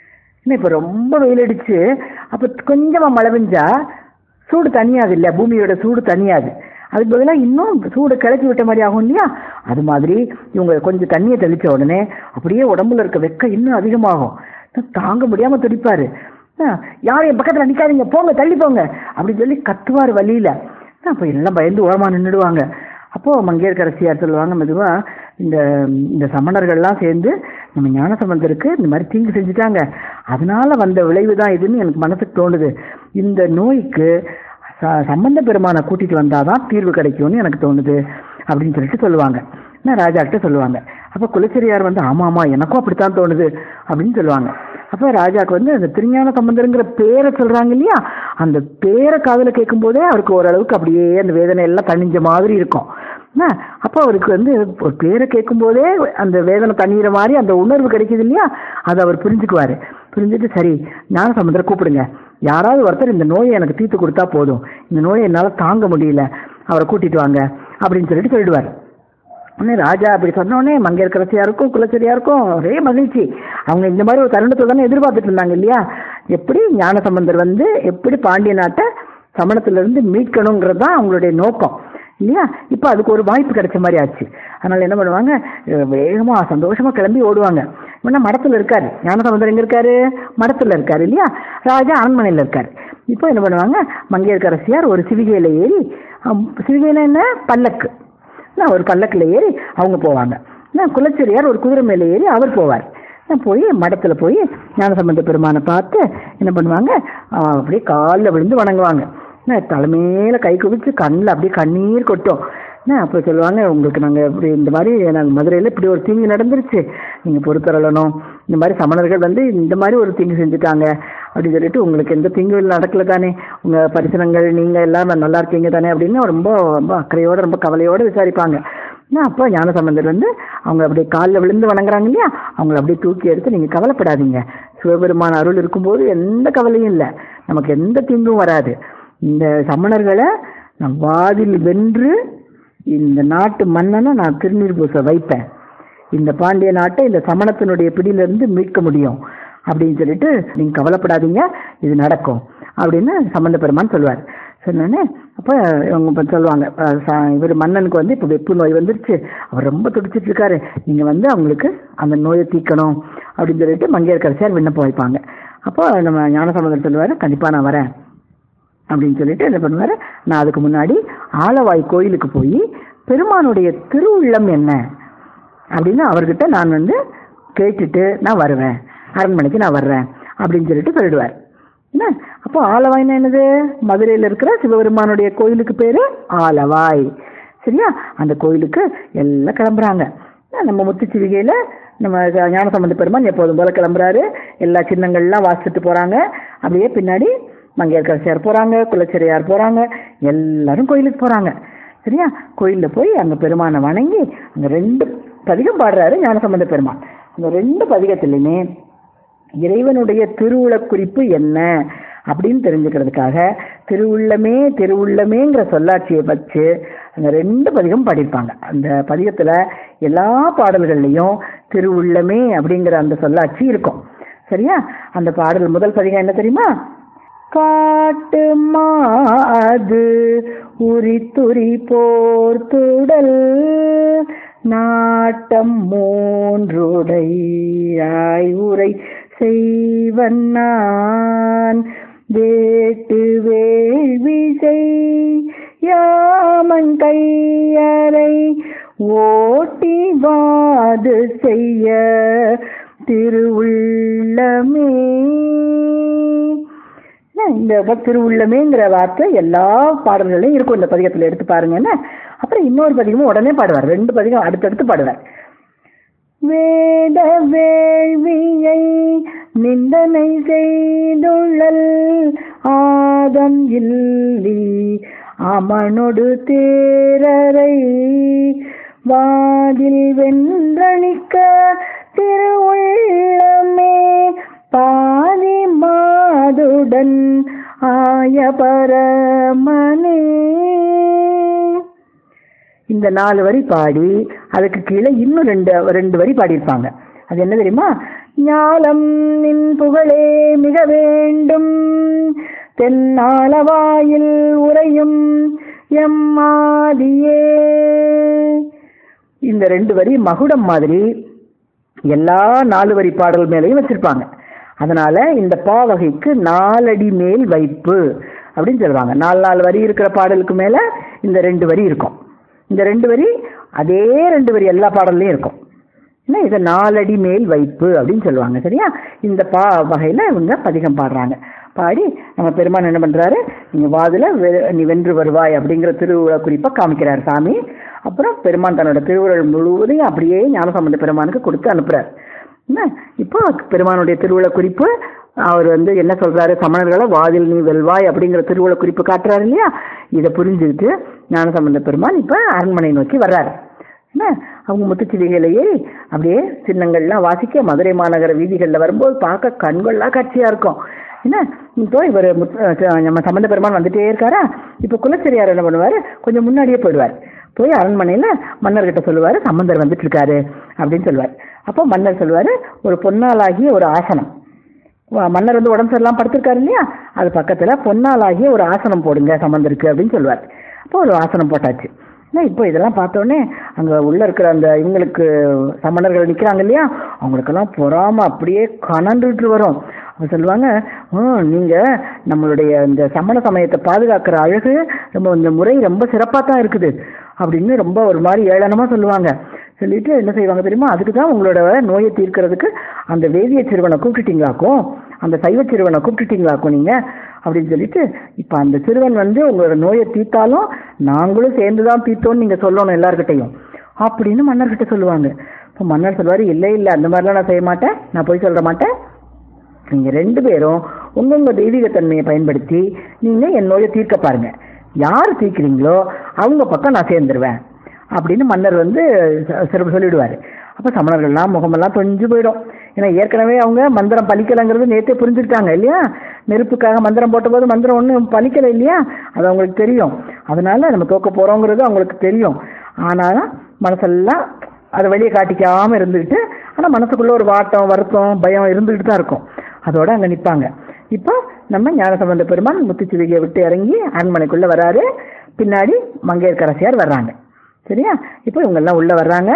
இன்னும் இப்போ ரொம்ப வெயில் அடிச்சு அப்போ கொஞ்சமா மழை பெஞ்சா சூடு தனியாது இல்ல பூமியோட சூடு தனியாது அதுக்கு பதிலாக இன்னும் சூடு கிளப்பி விட்ட மாதிரி ஆகும் இல்லையா அது மாதிரி இவங்க கொஞ்சம் தண்ணியை தெளிச்ச உடனே அப்படியே உடம்புல இருக்க வெக்கம் இன்னும் அதிகமாகும் தாங்க முடியாம துடிப்பாரு ஆ, யாரும் என் பக்கத்துல நிக்காதீங்க போங்க தள்ளி போங்க அப்படின்னு சொல்லி கத்துவார் வழியில அப்போ எல்லாம் பயந்து ஓரமா நின்றுடுவாங்க அப்போ மங்கையர்கரசியார் சொல்லுவாங்க மெதுவா இந்த இந்த சமணர்கள்லாம் சேர்ந்து நம்ம ஞானசம்பந்தருக்கு இந்த மாதிரி தீங்கு செஞ்சுட்டாங்க அதனால வந்த விளைவு தான் இதுன்னு எனக்கு மனசுக்கு தோணுது இந்த நோய்க்கு ச- சம்பந்த பெருமானை கூட்டிட்டு வந்தாதான் தீர்வு கிடைக்கும்னு எனக்கு தோணுது அப்படின்னு சொல்லிட்டு சொல்லுவாங்க நான் ராஜாக்கிட்ட சொல்லுவாங்க அப்ப குலச்செரியார் வந்து ஆமா ஆமா எனக்கும் அப்படித்தான் தோணுது அப்படின்னு சொல்லுவாங்க அப்ப ராஜாக்கு வந்து அந்த திருஞான சம்பந்தருங்கிற பேரை சொல்றாங்க இல்லையா அந்த பேரை காதுல கேட்கும் போதே அவருக்கு ஓரளவுக்கு அப்படியே அந்த வேதனை எல்லாம் தணிஞ்ச மாதிரி இருக்கும் என்ன? அப்போ அவருக்கு வந்து ஒரு பேரை கேட்கும் போதே அந்த வேதனை தணிகிற மாதிரி அந்த உணர்வு கிடைக்குது இல்லையா அதை அவர் புரிஞ்சுக்குவாரு புரிஞ்சுட்டு சரி ஞான சம்பந்தரை கூப்பிடுங்க யாராவது ஒருத்தர் இந்த நோயை எனக்கு தீர்த்து கொடுத்தா போதும் இந்த நோயை என்னால தாங்க முடியல அவரை கூட்டிட்டு வாங்க அப்படின்னு சொல்லிட்டு சொல்லிடுவார் உடனே ராஜா அப்படி சொன்ன உடனே மங்கையர்கரசியாருக்கும் குலச்செரியாருக்கும் ஒரே மகிழ்ச்சி அவங்க இந்த மாதிரி ஒரு தருணத்தை தானே எதிர்பார்த்துட்டு இருந்தாங்க இல்லையா எப்படி ஞான சம்பந்தர் வந்து எப்படி பாண்டிய நாட்டை சமணத்துல இருந்து மீட்கணுங்கிறது தான் அவங்களுடைய நோக்கம் இல்லையா இப்போ அதுக்கு ஒரு வாய்ப்பு கிடைச்ச மாதிரி ஆச்சு அதனால என்ன பண்ணுவாங்க அஹ் வேகமா சந்தோஷமா கிளம்பி ஓடுவாங்க முன்ன மடத்துல இருக்காரு ஞானசமுந்தரம் எங்க இருக்காரு மடத்துல இருக்காரு இல்லையா ராஜா அரண்மனையில இருக்காரு இப்போ என்ன பண்ணுவாங்க மங்கையர்கரசியார் ஒரு சிவிகையில ஏறி அம், சிவிகைனா என்ன பல்லக்கு நான் ஒரு பல்லக்கில் ஏறி அவங்க போவாங்க நான் குலச்செரியார் ஒரு குதிரை மேலே ஏறி அவர் போவார் நான் போய் மடத்தில் போய் ஞானசம்பந்த பெருமானை பார்த்து என்ன பண்ணுவாங்க ஆ, அப்படியே காலில் விழுந்து வணங்குவாங்க நான் தலைமையில கை குவிச்சு கண்ணில் அப்படியே கண்ணீர் கொட்டும் என்ன அப்போ சொல்லுவாங்க உங்களுக்கு நாங்கள் இப்படி இந்த மாதிரி நாங்கள் மதுரையில் இப்படி ஒரு தீங்கு நடந்துருச்சு நீங்கள் பொறுத்தரலணும் இந்த மாதிரி சமணர்கள் வந்து இந்த மாதிரி ஒரு தீங்கு செஞ்சுட்டாங்க அப்படின்னு சொல்லிட்டு உங்களுக்கு எந்த தீங்கும் நடக்கல தானே உங்கள் பரிசனங்கள் நீங்கள் எல்லாம் நல்லா இருக்கீங்க தானே அப்படின்னு ரொம்ப ரொம்ப அக்கறையோட ரொம்ப கவலையோட விசாரிப்பாங்க என்ன அப்போ ஞானசம்பந்தர் வந்து அவங்க அப்படியே காலில் விழுந்து வணங்குறாங்க இல்லையா அவங்கள அப்படியே தூக்கி எடுத்து நீங்கள் கவலைப்படாதீங்க சிவபெருமான அருள் இருக்கும்போது எந்த கவலையும் இல்லை நமக்கு எந்த தீங்கும் வராது இந்த சமணர்களை நான் வாதில் வென்று இந்த நாட்டு மன்னனை நான் திருநீர் பூச வைப்பேன் இந்த பாண்டிய நாட்டை இந்த சமணத்தினுடைய பிடியிலிருந்து மீட்க முடியும் அப்படின்னு சொல்லிட்டு நீங்க கவலைப்படாதீங்க இது நடக்கும் அப்படின்னு சம்பந்த பெருமான் சொல்லுவார் சொன்னோடனே அப்போ இவங்க இப்ப சொல்லுவாங்க அஹ் ச- இவர் மன்னனுக்கு வந்து இப்போ வெப்பு நோய் வந்துருச்சு அவர் ரொம்ப துடிச்சிட்டு இருக்காரு நீங்க வந்து அவங்களுக்கு அந்த நோயை தீக்கணும் அப்படின்னு சொல்லிட்டு மங்கையர்கரசியார் விண்ணப்பம் வைப்பாங்க அப்போ நம்ம ஞானசம்பந்தர் சொல்லுவாரு கண்டிப்பா நான் வரேன் அப்படின்னு சொல்லிட்டு என்ன பண்ணுவாரு நான் அதுக்கு முன்னாடி ஆலவாய் கோயிலுக்கு போய் பெருமானுடைய திருவுள்ளம் என்ன அப்படின்னு அவர்கிட்ட நான் வந்து கேட்டுட்டு நான் வருவேன் அரண்மனைக்கு நான் வர்றேன் அப்படின்னு சொல்லிட்டு சொல்லிடுவார் என்ன அப்போ ஆலவாய்னா என்னது மதுரையில் இருக்கிற சிவபெருமானுடைய கோயிலுக்கு பேரு ஆலவாய் சரியா அந்த கோயிலுக்கு எல்லாம் கிளம்புறாங்க நம்ம முத்துச்சிவிகையில நம்ம ஞானசம்பந்த பெருமான் எப்போதும் போல கிளம்புறாரு எல்லா சின்னங்கள்லாம் வாசிச்சுட்டு போறாங்க அப்படியே பின்னாடி மங்கையர்கரசியார் போறாங்க குலச்சிறையார் போறாங்க எல்லாரும் கோயிலுக்கு போறாங்க சரியா கோயில்ல போய் அங்க பெருமானை வணங்கி அங்க ரெண்டு பதிகம் பாடுறாரு ஞானசம்பந்த பெருமான் அந்த ரெண்டு பதிகத்திலுமே இறைவனுடைய திருவுள குறிப்பு என்ன அப்படின்னு தெரிஞ்சுக்கிறதுக்காக திருவுள்ளமே திருவுள்ளமேங்கிற சொல்லாட்சியை வச்சு அந்த ரெண்டு பதிகம் பாடியிருப்பாங்க அந்த பதிகத்துல எல்லா பாடல்கள்லையும் திருவுள்ளமே அப்படிங்கிற அந்த சொல்லாட்சி இருக்கும் சரியா அந்த பாடல் முதல் பதிகம் என்ன தெரியுமா காட்டு மாது உரித்துரி போர்த்துடல் நாட்டம் மூன்றுடையாய் உரை செய்வன் நான் வேட்டு வேள்வி யாமன் கையறை ஓட்டி வாது செய்ய திருவுள்ளமே என்ன, இந்த ப- திருவுள்ளமேங்கிற வார்த்தை எல்லா பாடல்களையும் இருக்கும் இந்த பதிகத்துல எடுத்து பாருங்க என்ன அப்புறம் இன்னொரு பதிகமும் உடனே பாடுவார் ரெண்டு பதிகம் அடுத்தடுத்து பாடுவார் வேத வேள்வியை நிந்தனை செய்துள்ளல் ஆதம் இல்லி அமனொடு தேரரை வாதில் வென்றணிக்க திருவுள்ளமே பாதி மாதுடன் ஆய பரமனே இந்த நாலு வரி பாடி அதுக்கு கீழே இன்னும் ரெண்டு ரெண்டு வரி பாடியிருப்பாங்க அது என்ன தெரியுமா ஞாலம் நின் புகழே மிக வேண்டும் தென்னாலவாயில் உறையும் எம்மாதியே இந்த ரெண்டு வரி மகுடம் மாதிரி எல்லா நாலு வரி பாடல் மேலையும் வச்சிருப்பாங்க அதனால இந்த பா வகைக்கு நாலடி மேல் வைப்பு அப்படின்னு சொல்லுவாங்க நாலு நாலு வரி இருக்கிற பாடலுக்கு மேல இந்த ரெண்டு வரி இருக்கும் இந்த ரெண்டு வரி அதே ரெண்டு வரி எல்லா பாடல்லையும் இருக்கும் என்ன இதை நாலடி மேல் வைப்பு அப்படின்னு சொல்லுவாங்க சரியா இந்த பா வகையில இவங்க பதிகம் பாடுறாங்க பாடி நம்ம பெருமான் என்ன பண்றாரு நீங்க வாதுல வெ- நீ வென்று வருவாய் அப்படிங்கிற திருவுருள குறிப்பை காமிக்கிறார் சாமி அப்புறம் பெருமான் தன்னோட திருவுருள் முழுவதையும் அப்படியே ஞானசம்பந்த பெருமானுக்கு கொடுத்து அனுப்புறாரு என்ன இப்போ பெருமானுடைய திருவுள குறிப்பு அவர் வந்து என்ன சொல்றாரு சமணர்களை வாதில் நீ வெல்வாய் அப்படிங்கிற திருவுள குறிப்பு காட்டுறாரு இல்லையா இதை புரிஞ்சுக்கிட்டு ஞானசம்பந்த பெருமான் இப்ப அரண்மனை நோக்கி வர்றாரு என்ன அவங்க முத்துச்சிவிகையில ஏறி அப்படியே சின்னங்கள்லாம் வாசிக்க மதுரை மாநகர வீதிகளில் வரும்போது பார்க்க கண்கொள்ளா காட்சியா இருக்கும் என்ன இப்போ இவர் நம்ம சம்பந்த பெருமான் வந்துட்டே இருக்காரா இப்போ குலச்சரியார் என்ன பண்ணுவாரு கொஞ்சம் முன்னாடியே போயிடுவார் போய் அரண்மனையில மன்னர்கிட்ட சொல்லுவாரு சம்பந்தர் வந்துட்டு இருக்காரு அப்படின்னு சொல்லுவார் அப்போ மன்னர் சொல்லுவாரு ஒரு பொன்னாலாகிய ஒரு ஆசனம் வ- மன்னர் வந்து உடம்பு சரியில்லாம படுத்திருக்காரு இல்லையா அது பக்கத்துல பொன்னாலாகிய ஒரு ஆசனம் போடுங்க சம்பந்தருக்கு அப்படின்னு சொல்லுவார் அப்போ ஒரு ஆசனம் போட்டாச்சு ஏன்னா இப்போ இதெல்லாம் பார்த்த உடனே அங்க உள்ள இருக்கிற அந்த இவங்களுக்கு சமணர்கள் நிக்கிறாங்க இல்லையா அவங்களுக்கெல்லாம் பொறாம அப்படியே கனண்டுட்டு வரும் அவங்க சொல்லுவாங்க "ஹம், நீங்க நம்மளுடைய இந்த சமண சமயத்தை பாதுகாக்கிற அழகு ரொம்ப இந்த முறை ரொம்ப சிறப்பா தான் இருக்குது அப்படின்னு ரொம்ப ஒரு மாதிரி ஏளனமா சொல்லுவாங்க சொல்லிட்டு என்ன செய்வாங்க தெரியுமா அதுக்கு தான் உங்களோட நோயை தீர்க்கறதுக்கு அந்த வேதிய சிறுவனை கூப்பிட்டுட்டீங்களாக்கும் அந்த சைவ சிறுவனை கூப்பிட்டுட்டீங்களாக்கும் நீங்க அப்படின்னு சொல்லிட்டு இப்ப அந்த சிறுவன் வந்து உங்களோட நோயை தீர்த்தாலும் நாங்களும் சேர்ந்து தான் தீர்த்தோம்னு நீங்க சொல்லணும் எல்லார்கிட்டையும் அப்படின்னு மன்னர்கிட்ட சொல்லுவாங்க இப்போ மன்னர் சொல்லுவாரு இல்லை இல்லை அந்த மாதிரிலாம் நான் செய்ய மாட்டேன் நான் போய் சொல்ல மாட்டேன் நீங்க ரெண்டு பேரும் உங்கவுங்க தெய்வீக தன்மையை பயன்படுத்தி நீங்க என் நோயை தீர்க்க பாருங்க யார் தீர்க்கிறீங்களோ அவங்க பக்கம் நான் சேர்ந்துருவேன் அப்படின்னு மன்னர் வந்து ச- சிறப்பு சொல்லிடுவாரு அப்ப சமணர்கள்லாம் முகமெல்லாம் தொஞ்சு போயிடும் ஏன்னா ஏற்கனவே அவங்க மந்திரம் பலிக்கலைங்கிறது நேத்தே புரிஞ்சுக்கிட்டாங்க இல்லையா நெருப்புக்காக மந்திரம் போட்டபோது மந்திரம் ஒன்றும் பலிக்கலை இல்லையா அது அவங்களுக்கு தெரியும் அதனால நம்ம தோக்க போறோங்கிறது அவங்களுக்கு தெரியும் ஆனாலும் மனசெல்லாம் அதை வெளியே காட்டிக்காம இருந்துக்கிட்டு ஆனா மனசுக்குள்ள ஒரு வாட்டம் வருத்தம் பயம் இருந்துகிட்டு தான் இருக்கும் அதோட அங்க நிப்பாங்க இப்போ நம்ம ஞானசம்பந்த பெருமான் முத்துச்சிவிகையை விட்டு இறங்கி அரண்மனைக்குள்ள வராரு பின்னாடி மங்கையர்க்கரசியார் வர்றாங்க சரியா இப்போ இவங்க எல்லாம் உள்ள வர்றாங்க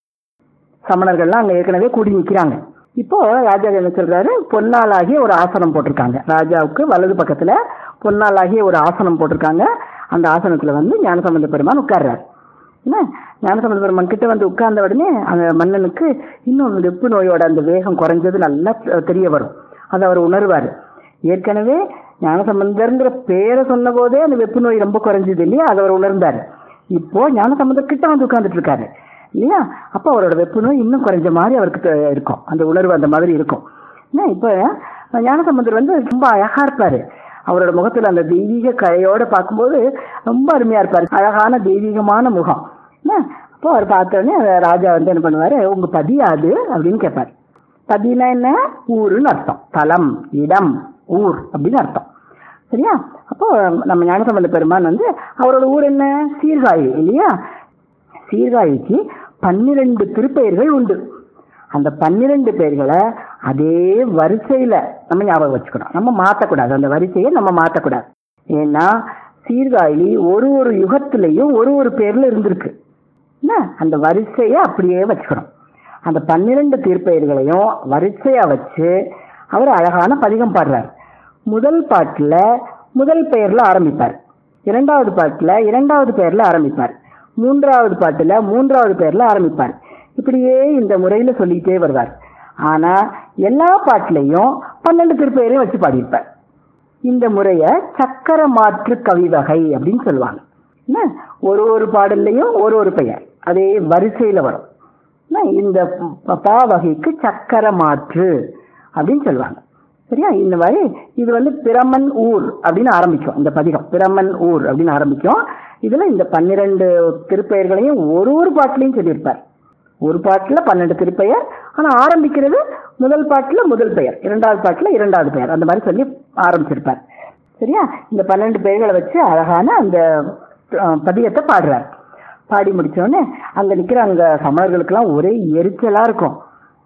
சமணர்கள்லாம் அங்க ஏற்கனவே கூடி நிக்கிறாங்க இப்போ ராஜா என்ன சொல்றாரு பொன்னாலாகிய ஒரு ஆசனம் போட்டிருக்காங்க ராஜாவுக்கு வலது பக்கத்துல பொன்னாலாகிய ஒரு ஆசனம் போட்டிருக்காங்க அந்த ஆசனத்துல வந்து ஞானசம்பந்த பெருமான் உட்கார்றாரு என்ன ஞானசம்பந்த பெருமான் கிட்ட வந்து உட்கார்ந்த உடனே அந்த மன்னனுக்கு இன்னும் வெப்பு நோயோட அந்த வேகம் குறைஞ்சது நல்லா தெ- தெரிய வரும் அதை அவர் உணர்வாரு ஏற்கனவே ஞானசம்பந்தர்ங்கிற பேரை சொன்ன போதே அந்த வெப்பு நோய் ரொம்ப குறைஞ்சது இல்லையா அதை அவர் உணர்ந்தாரு இப்போ ஞானசம்பந்தர் கிட்ட வந்து உட்கார்ந்துட்டு இருக்காரு இல்லையா அப்போ அவரோட வெப்பு நோய் இன்னும் குறைஞ்ச மாதிரி அவருக்கு தெ- இருக்கும் அந்த உணர்வு அந்த மாதிரி இருக்கும் என்ன இப்போ ஞானசம்பந்தர் வந்து ரொம்ப அழகா இருப்பாரு அவரோட முகத்துல அந்த தெய்வீக கலையோட பார்க்கும்போது ரொம்ப அருமையா இருப்பாரு அழகான தெய்வீகமான முகம் என்ன அப்போ அவர் பார்த்த உடனே அந்த ராஜா வந்து என்ன பண்ணுவாரு உங்க பதி அது அப்படின்னு கேட்பாரு பதினா என்ன ஊருன்னு அர்த்தம் தலம் இடம் ஊர் அப்படின்னு அர்த்தம் சரியா அப்போ நம்ம ஞானசம்பந்த பெருமான் வந்து அவரோட ஊர் என்ன சீர்காழி இல்லையா சீர்காழிக்கு பன்னிரண்டு திருப்பெயர்கள் உண்டு அந்த பன்னிரண்டு பெயர்களை அதே வரிசையில நம்ம ஞாபகம் வச்சுக்கணும் நம்ம மாத்தக்கூடாது அந்த வரிசையை நம்ம மாத்தக்கூடாது ஏன்னா சீர்காழி ஒரு ஒரு யுகத்திலையும் ஒரு ஒரு பேர்ல இருந்திருக்கு என்ன அந்த வரிசையை அப்படியே வச்சுக்கணும் அந்த பன்னிரண்டு தீர்ப்பெயர்களையும் வரிசையா வச்சு அவர் அழகான பதிகம் பாடுறார் முதல் பாட்டுல முதல் பெயர்ல ஆரம்பிப்பார் இரண்டாவது பாட்டுல இரண்டாவது பெயர்ல ஆரம்பிப்பார் மூன்றாவது பாட்டுல மூன்றாவது பெயர்ல ஆரம்பிப்பார் இப்படியே இந்த முறையில சொல்லிக்கிட்டே வருவார் ஆனா எல்லா பாட்டுலையும் பன்னெண்டு திருப்பெயரையும் வச்சு பாடியிருப்பார் இந்த முறைய சக்கர மாற்று கவி வகை அப்படின்னு சொல்லுவாங்க என்ன ஒரு ஒரு பாடல்லையும் ஒரு ஒரு பெயர் அதே வரிசையில வரும் என்ன இந்த ப- பா வகைக்கு சக்கர மாற்று அப்படின்னு சொல்லுவாங்க சரியா இந்த மாதிரி இது வந்து பிரமன் ஊர் அப்படின்னு ஆரம்பிக்கும் இந்த பதிகம் பிரமன் ஊர் அப்படின்னு ஆரம்பிக்கும் இதுல இந்த பன்னிரண்டு திருப்பெயர்களையும் ஒரு ஒரு பாட்டுலையும் சொல்லியிருப்பார் ஒரு பாட்டுல பன்னெண்டு திருப்பெயர் ஆனா ஆரம்பிக்கிறது முதல் பாட்டுல முதல் பெயர் இரண்டாவது பாட்டுல இரண்டாவது பெயர் அந்த மாதிரி சொல்லி ஆரம்பிச்சிருப்பார் சரியா இந்த பன்னெண்டு பெயர்களை வச்சு அழகான அந்த அஹ், பதிகத்தை பாடுறார் பாடி முடிச்ச உடனே அங்க நிக்கிற அங்க சமணர்களுக்கெல்லாம் ஒரே எரிச்சலா இருக்கும்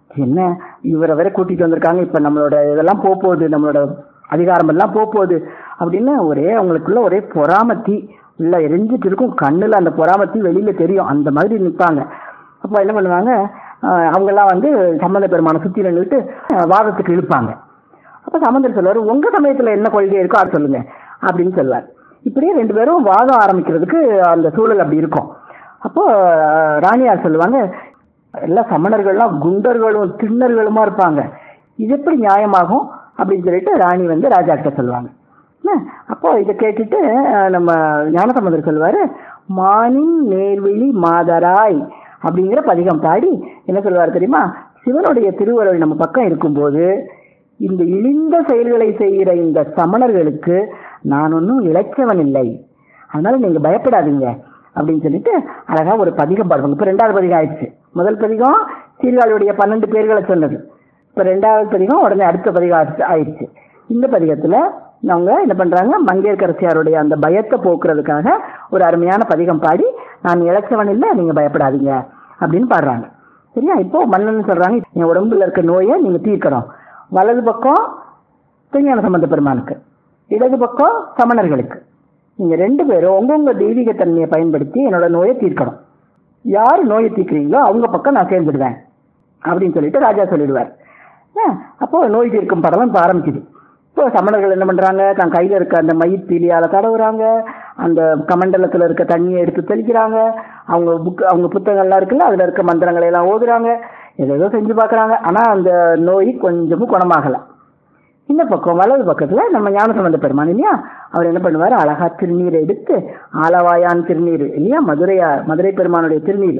என்ன இவரை வேற கூட்டிட்டு வந்திருக்காங்க இப்ப நம்மளோட இதெல்லாம் போக போகுது நம்மளோட அதிகாரம் எல்லாம் போக போகுது அப்படின்னு ஒரே அவங்களுக்குள்ள ஒரே பொறாமத்தி உள்ள எரிஞ்சிட்டு இருக்கும் கண்ணுல அந்த பொறாமத்தி வெளியில தெரியும் அந்த மாதிரி நிற்பாங்க அப்போ என்ன பண்ணுவாங்க ஆஹ் அவங்கெல்லாம் வந்து சம்பந்த பெருமான சுத்தி நின்றுட்டு ஆஹ் வாதத்துக்கு இழுப்பாங்க அப்ப சம்பந்தர் சொல்லுவாரு உங்க சமயத்துல என்ன கொள்கை இருக்கோ அது சொல்லுங்க அப்படின்னு சொல்லுவார் இப்படியே ரெண்டு பேரும் வாதம் ஆரம்பிக்கிறதுக்கு அந்த சூழல் அப்படி இருக்கும் அப்போ ஆஹ் ராணியார் சொல்லுவாங்க எல்லா சமணர்கள்லாம் குண்டர்களும் திண்ணர்களுமா இருப்பாங்க இது எப்படி நியாயமாகும் அப்படின்னு சொல்லிட்டு ராணி வந்து ராஜா கிட்ட சொல்லுவாங்க என்ன? அப்போ இதை கேட்டுட்டு அஹ், நம்ம ஞானசம்பந்தர் சொல்லுவாரு மானின் நேர்விழி மாதராய் அப்படிங்கிற பதிகம் பாடி என்ன சொல்லுவார் தெரியுமா சிவனுடைய திருவருள் நம்ம பக்கம் இருக்கும்போது இந்த இழிந்த செயல்களை செய்கிற இந்த சமணர்களுக்கு நான் ஒன்றும் இழைச்சவன் இல்லை அதனால நீங்க பயப்படாதீங்க அப்படின்னு சொல்லிட்டு அழகா ஒரு பதிகம் பாடுவாங்க இப்ப ரெண்டாவது பதிகம் ஆயிடுச்சு முதல் பதிகம் சீர்காழியுடைய பன்னெண்டு பேர்களை சொன்னது இப்ப ரெண்டாவது பதிகம் உடனே அடுத்த பதிகம் ஆயிடுச்சு- ஆயிடுச்சு இந்த பதிகத்துல அவங்க என்ன பண்றாங்க மங்கையர்கரசியாருடைய அந்த பயத்தை போக்குறதுக்காக ஒரு அருமையான பதிகம் பாடி நான் இழைச்சவன் இல்லை நீங்க பயப்படாதீங்க அப்படின்னு பாடுறாங்க சரியா இப்போ மன்னன் சொல்றாங்க என் உடம்புல இருக்க நோயை நீங்க தீர்க்கணும் வலது பக்கம் திருஞான சம்பந்த பெருமானுக்கு இடது பக்கம் சமணர்களுக்கு நீங்க ரெண்டு பேரும் உங்கவுங்க தெய்வீக தன்மையை பயன்படுத்தி என்னோட நோயை தீர்க்கணும் யார் நோயை தீர்க்கிறீங்களோ அவங்க பக்கம் நான் சேர்ந்துடுவேன் அப்படின்னு சொல்லிட்டு ராஜா சொல்லிடுவார் ஏன், அப்போ நோய் தீர்க்கும் படலம் இப்ப ஆரம்பிக்குது இப்போ சமணர்கள் என்ன பண்றாங்க தன் கையில இருக்க அந்த மயிர் பீலியால தடவுறாங்க அந்த கமண்டலத்துல இருக்க தண்ணியை எடுத்து தெளிக்கிறாங்க அவங்க புக் அவங்க புத்தகங்கள்லாம் இருக்குல்ல அதுல இருக்க மந்திரங்களை எல்லாம் ஓதுறாங்க ஏதேதோ செஞ்சு பார்க்கறாங்க ஆனா அந்த நோய் கொஞ்சமும் குணமாகல இந்த பக்கம் வலது பக்கத்துல நம்ம ஞானசம்பந்த பெருமான் இல்லையா அவர் என்ன பண்ணுவாரு அழகா திருநீரை எடுத்து ஆலவாயான் திருநீர் இல்லையா மதுரையா மதுரை பெருமானுடைய திருநீர்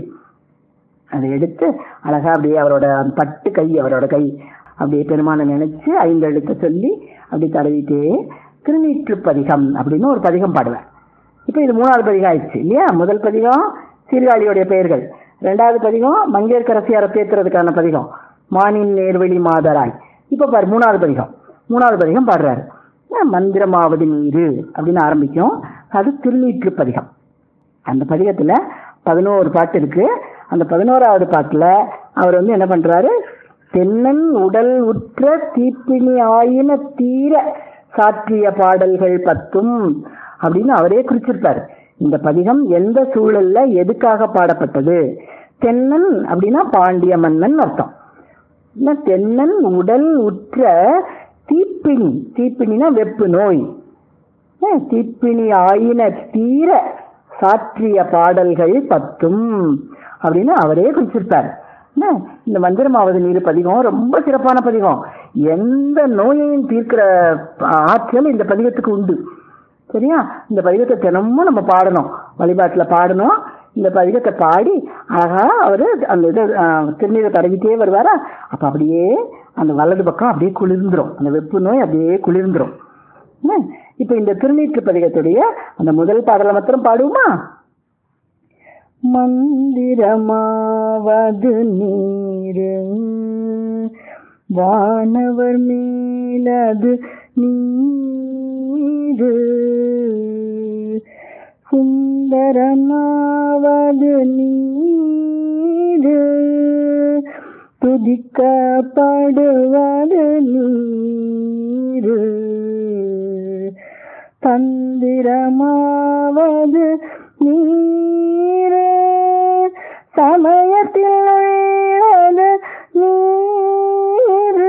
அதை எடுத்து அழகா அப்படியே அவரோட அந்த பட்டு கை அவரோட கை அப்படியே பெருமானை நினைச்சு ஐந்து எழுத்த சொல்லி அப்படி தடவிட்டே திருநீற்று பதிகம் அப்படின்னு ஒரு பதிகம் பாடுவேன் இப்போ இது மூணாவது பதிகம் ஆயிடுச்சு இல்லையா முதல் பதிகம் சீர்காழியுடைய பெயர்கள் ரெண்டாவது பதிகம் மங்கையர்கரசியாரை தேத்துறதுக்கான பதிகம் மானின் நேர்வழி மாதராய் இப்போ பாரு மூணாவது பதிகம் மூணாவது பதிகம் பாடுறாரு அஹ் மந்திரமாவது நீரு அப்படின்னு ஆரம்பிக்கும் அது திருநீற்று பதிகம் அந்த பதிகத்துல பதினோரு பாட்டு இருக்கு அந்த பதினோராவது பாட்டுல அவர் வந்து என்ன பண்றாரு தென்னன் உடல் உற்ற தீப்பினி ஆயின தீர சாற்றிய பாடல்கள் பத்தும் அப்படின்னு அவரே குறிச்சிருப்பாரு இந்த பதிகம் எந்த சூழல்ல எதுக்காக பாடப்பட்டது தென்னன் அப்படின்னா பாண்டிய மன்னன் அர்த்தம் என்ன தென்னன் உடல் உற்ற தீப்பினி தீப்பினினா வெப்பு நோய் ஏன் தீப்பினி ஆயின தீர சாற்றிய பாடல்கள் பத்தும் அப்படின்னு அவரே குறிச்சிருப்பார் என்ன இந்த மந்திரமாவது நீர் பதிகம் ரொம்ப சிறப்பான பதிகம் எந்த நோயையும் தீர்க்கிற ஆற்றல் இந்த பதிகத்துக்கு உண்டு சரியா இந்த பதிகத்தை தினமும் நம்ம பாடணும் வழிபாட்டுல பாடணும் இந்த பதிகத்தை பாடி அழகா அவரு அந்த இது ஆஹ், திருநீரை தடவிட்டே வருவாரா அப்ப அப்படியே அந்த வலது பக்கம் அப்படியே குளிர்ந்துரும் அந்த வெப்பு நோய் அப்படியே குளிர்ந்துரும் என்ன? இப்ப இந்த திருநீற்று பதிகத்துடைய அந்த முதல் பாடலை மாத்திரம் பாடுவோமா மந்திரமாவது நீரு வானவர் மேலது நீரு சுந்தரமாவது நீரு துதிக்கப்படுவது நீரு தந்திரமாவது நீரு சமயத்தில் உள்ளது நீரு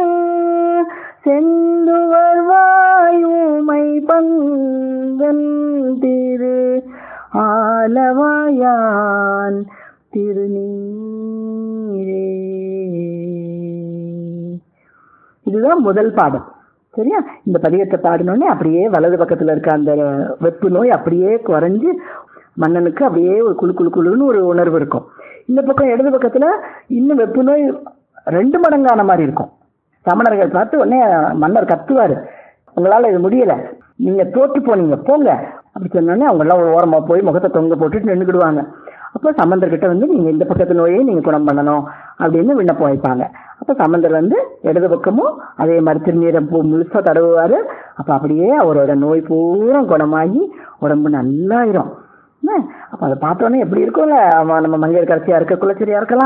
செந்துவர் வாயுமை பங்கன் திரு ஆலவாயான் திருநீரே இதுதான் முதல் பாடம் சரியா இந்த பதிகத்தை பாடினோடனே அப்படியே வலது பக்கத்துல இருக்க அந்த வெப்பு நோய் அப்படியே குறைஞ்சு மன்னனுக்கு அப்படியே ஒரு குளு குளு குளுன்னு ஒரு உணர்வு இருக்கும் இந்த பக்கம் இடது பக்கத்துல இன்னும் வெப்பு நோய் ரெண்டு மடங்கான மாதிரி இருக்கும் சமணர்கள் பார்த்து உடனே மன்னர் கத்துவாரு உங்களால இது முடியல நீங்க தோற்று போனீங்க போங்க அப்படி சொன்னோடனே அவங்க எல்லாம் ஒரு ஓரமா போய் முகத்தை தொங்க போட்டுட்டு நின்றுக்கிடுவாங்க அப்போ சம்பந்தர்கிட்ட வந்து நீங்க இந்த பக்கத்து நோயை நீங்க குணம் பண்ணணும் அப்படின்னு விண்ணப்பம் வைப்பாங்க அப்ப சம்பந்தர் வந்து இடது பக்கமும் அதே மாதிரி திருநீரை பூ முழுசா தடவுவாரு அப்ப அப்படியே அவரோட நோய் பூரா குணமாகி உடம்பு நல்லாயிரும் என்ன? அப்ப அதை பார்த்தோன்னே எப்படி இருக்கும்ல அவன் நம்ம மங்கையர் கடைசியா இருக்க குலச்சரியா இருக்கலாம்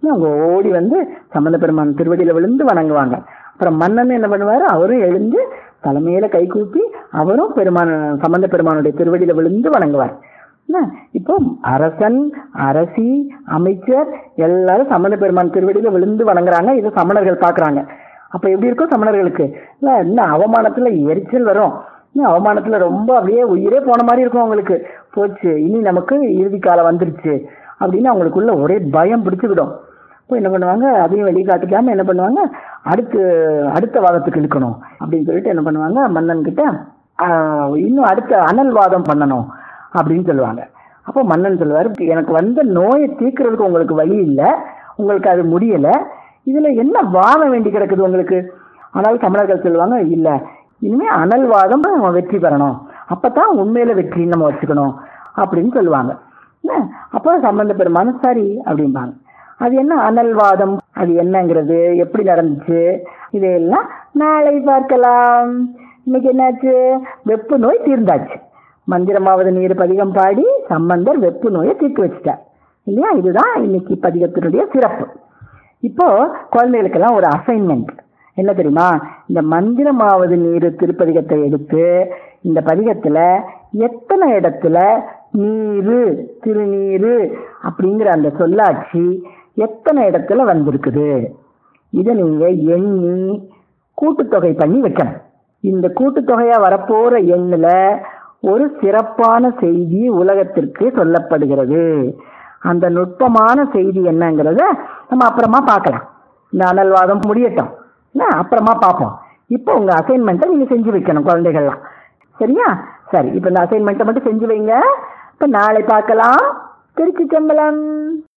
அவங்க ஓடி வந்து சம்பந்த பெருமான் திருவடியில விழுந்து வணங்குவாங்க அப்புறம் மன்னன் என்ன பண்ணுவாரு அவரும் எழுந்து தலைமையில கை கூப்பி அவரும் பெருமான் சம்பந்த பெருமானுடைய திருவடியில விழுந்து வணங்குவார் என்ன? இப்போ அரசன் அரசி அமைச்சர் எல்லாரும் சமண பெருமான் திருவடியில விழுந்து வணங்குறாங்க இதை சமணர்கள் பாக்குறாங்க அப்ப எப்படி இருக்கும் சமணர்களுக்கு இல்ல இன்னும் அவமானத்துல எரிச்சல் வரும் இன்னும் அவமானத்துல ரொம்ப அப்படியே உயிரே போன மாதிரி இருக்கும் அவங்களுக்கு போச்சு இனி நமக்கு இறுதி காலம் வந்துருச்சு அப்படின்னு அவங்களுக்குள்ள ஒரே பயம் பிடிச்சுக்கிடும் இப்போ என்ன பண்ணுவாங்க அதையும் வெளியே காட்டிக்காம என்ன பண்ணுவாங்க அடுத்து அடுத்த வாதத்துக்கு இழுக்கணும் அப்படின்னு சொல்லிட்டு என்ன பண்ணுவாங்க மன்னன் கிட்ட ஆஹ், இன்னும் அடுத்த அனல் வாதம் பண்ணணும் அப்படின்னு சொல்லுவாங்க அப்போ மன்னன் சொல்லுவாரு எனக்கு வந்த நோயை தீர்க்கறதுக்கு உங்களுக்கு வழி இல்லை உங்களுக்கு அது முடியல இதுல என்ன வாதம் வேண்டி கிடக்குது உங்களுக்கு ஆனால் தமிழர்கள் சொல்லுவாங்க இல்ல இனிமே அனல் வாதம் நம்ம வெற்றி பெறணும் அப்பதான் உண்மையில வெற்றி நம்ம வச்சுக்கணும் அப்படின்னு சொல்லுவாங்க என்ன? அப்போ சம்பந்த பெருமான் சரி அப்படிம்பாங்க அது என்ன அனல்வாதம் அது என்னங்கிறது எப்படி நடந்துச்சு இதையெல்லாம் நாளை பார்க்கலாம் இன்னைக்கு என்னாச்சு வெப்பு நோய் தீர்ந்தாச்சு மந்திரமாவது நீர் பதிகம் பாடி சம்பந்தர் வெப்பு நோயை தீர்த்து வச்சுட்டார் இல்லையா இதுதான் இன்னைக்கு பதிகத்தினுடைய சிறப்பு இப்போ குழந்தைகளுக்கெல்லாம் ஒரு அசைன்மெண்ட் என்ன தெரியுமா இந்த மந்திரமாவது நீர் திருப்பதிகத்தை எடுத்து இந்த பதிகத்துல எத்தனை இடத்துல நீரு திருநீரு அப்படிங்கிற அந்த சொல்லாட்சி எத்தனை இடத்துல வந்திருக்குது இதை நீங்க எண்ணி கூட்டுத்தொகை பண்ணி வைக்கணும் இந்த கூட்டுத்தொகையா வரப்போற எண்ணுல ஒரு சிறப்பான செய்தி உலகத்திற்கு சொல்லப்படுகிறது அந்த நுட்பமான செய்தி என்னங்கிறத நம்ம அப்புறமா பார்க்கலாம் இந்த அனல்வாதம் முடியட்டும் என்ன அப்புறமா பார்ப்போம் இப்போ உங்க அசைன்மெண்ட்டை நீங்க செஞ்சு வைக்கணும் குழந்தைகள்லாம் சரியா சரி இப்போ இந்த அசைன்மெண்ட்டை மட்டும் செஞ்சு வைங்க இப்போ நாளை பார்க்கலாம் திருச்சி சம்பளம்